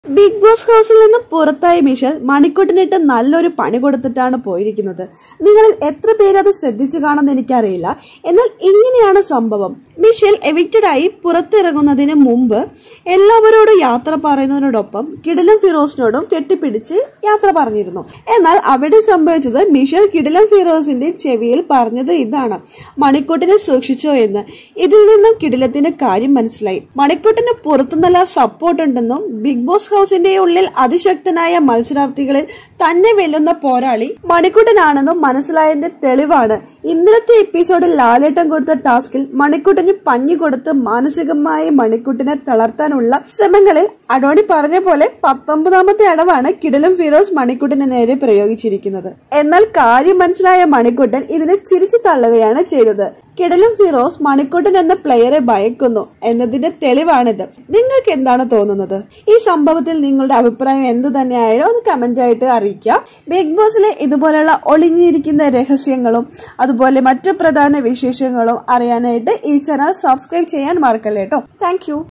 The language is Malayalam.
ബിഗ് ബോസ് ഹൗസിൽ നിന്ന് പുറത്തായ മിഷൽ മണിക്കൂട്ടിനിട്ട് നല്ലൊരു പണി കൊടുത്തിട്ടാണ് പോയിരിക്കുന്നത് നിങ്ങളിൽ എത്ര പേര് അത് ശ്രദ്ധിച്ചു കാണുമെന്ന് എനിക്കറിയില്ല എന്നാൽ ഇങ്ങനെയാണ് സംഭവം മിഷൽ എവിക്റ്റഡ് ആയി പുറത്തിറങ്ങുന്നതിന് മുമ്പ് എല്ലാവരോടും യാത്ര പറയുന്നതിനോടൊപ്പം കിടിലം ഫിറോസിനോടും കെട്ടിപ്പിടിച്ച് യാത്ര പറഞ്ഞിരുന്നു എന്നാൽ അവിടെ സംഭവിച്ചത് മിഷൽ കിടിലം ഫിറോസിന്റെ ചെവിയിൽ പറഞ്ഞത് ഇതാണ് മണിക്കൂട്ടിനെ സൂക്ഷിച്ചോ എന്ന് ഇതിൽ നിന്നും കിടിലത്തിന്റെ കാര്യം മനസ്സിലായി മണിക്കൂട്ടിന് പുറത്തു നല്ല സപ്പോർട്ട് ഉണ്ടെന്നും ബിഗ് ബോസ് ഹൗസിന്റെ ഉള്ളിൽ അതിശക്തനായ മത്സരാർത്ഥികളിൽ തന്നെ വെല്ലുന്ന പോരാളി മണിക്കൂട്ടനാണെന്നും മനസ്സിലായതിന്റെ തെളിവാണ് ഇന്നലത്തെ എപ്പിസോഡിൽ ലാലേട്ടൻ കൊടുത്ത ടാസ്കിൽ മണിക്കൂട്ടിന് പഞ്ഞു കൊടുത്ത് മാനസികമായി മണിക്കൂട്ടിനെ തളർത്താനുള്ള ശ്രമങ്ങളിൽ അഡോണി പറഞ്ഞ പോലെ പത്തൊമ്പതാമത്തെ അടവാണ് കിടലും ഫിറോസ് മണിക്കൂട്ടിന് നേരെ പ്രയോഗിച്ചിരിക്കുന്നത് എന്നാൽ കാര്യം മനസ്സിലായ മണിക്കൂട്ടൻ ഇതിനെ ചിരിച്ചു തള്ളുകയാണ് ചെയ്തത് കിടലും ഫിറോസ് മണിക്കൂട്ടൻ എന്ന പ്ലെയറെ ഭയക്കുന്നു എന്നതിന്റെ തെളിവാണിത് നിങ്ങൾക്ക് എന്താണ് തോന്നുന്നത് ഈ സംഭവത്തിൽ നിങ്ങളുടെ അഭിപ്രായം എന്ത് തന്നെയായാലും ഒന്ന് കമന്റ് ആയിട്ട് അറിയിക്കുക ബിഗ് ബോസിലെ ഇതുപോലെയുള്ള ഒളിഞ്ഞിരിക്കുന്ന രഹസ്യങ്ങളും അതുപോലെ മറ്റു പ്രധാന വിശേഷങ്ങളും അറിയാനായിട്ട് ഈ ചാനൽ സബ്സ്ക്രൈബ് ചെയ്യാൻ മറക്കല്ലേ കേട്ടോ താങ്ക്